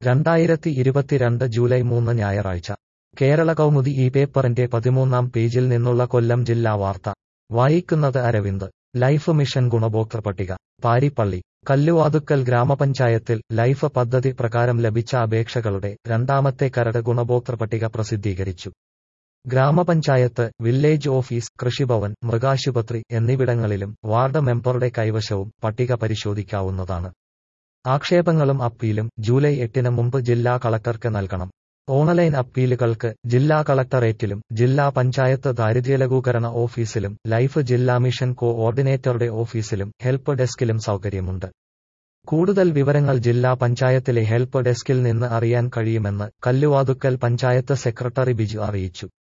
രണ്ടായിരത്തി ഇരുപത്തിരണ്ട് ജൂലൈ മൂന്ന് ഞായറാഴ്ച കേരള കൗമുദി ഈ പേപ്പറിന്റെ പതിമൂന്നാം പേജിൽ നിന്നുള്ള കൊല്ലം ജില്ലാ വാർത്ത വായിക്കുന്നത് അരവിന്ദ് ലൈഫ് മിഷൻ ഗുണഭോക്തൃ പട്ടിക പാരിപ്പള്ളി കല്ലുവാതുക്കൽ ഗ്രാമപഞ്ചായത്തിൽ ലൈഫ് പദ്ധതി പ്രകാരം ലഭിച്ച അപേക്ഷകളുടെ രണ്ടാമത്തെ കരട് ഗുണഭോക്തൃ പട്ടിക പ്രസിദ്ധീകരിച്ചു ഗ്രാമപഞ്ചായത്ത് വില്ലേജ് ഓഫീസ് കൃഷിഭവൻ മൃഗാശുപത്രി എന്നിവിടങ്ങളിലും വാർഡ് മെമ്പറുടെ കൈവശവും പട്ടിക പരിശോധിക്കാവുന്നതാണ് ആക്ഷേപങ്ങളും അപ്പീലും ജൂലൈ എട്ടിന് മുമ്പ് ജില്ലാ കളക്ടർക്ക് നൽകണം ഓൺലൈൻ അപ്പീലുകൾക്ക് ജില്ലാ കളക്ടറേറ്റിലും ജില്ലാ പഞ്ചായത്ത് ദാരിദ്ര്യലഘൂകരണ ഓഫീസിലും ലൈഫ് ജില്ലാ മിഷൻ കോഓർഡിനേറ്ററുടെ ഓഫീസിലും ഹെൽപ്പ് ഡെസ്കിലും സൗകര്യമുണ്ട് കൂടുതൽ വിവരങ്ങൾ ജില്ലാ പഞ്ചായത്തിലെ ഹെൽപ്പ് ഡെസ്കിൽ നിന്ന് അറിയാൻ കഴിയുമെന്ന് കല്ലുവാതുക്കൽ പഞ്ചായത്ത് സെക്രട്ടറി ബിജു അറിയിച്ചു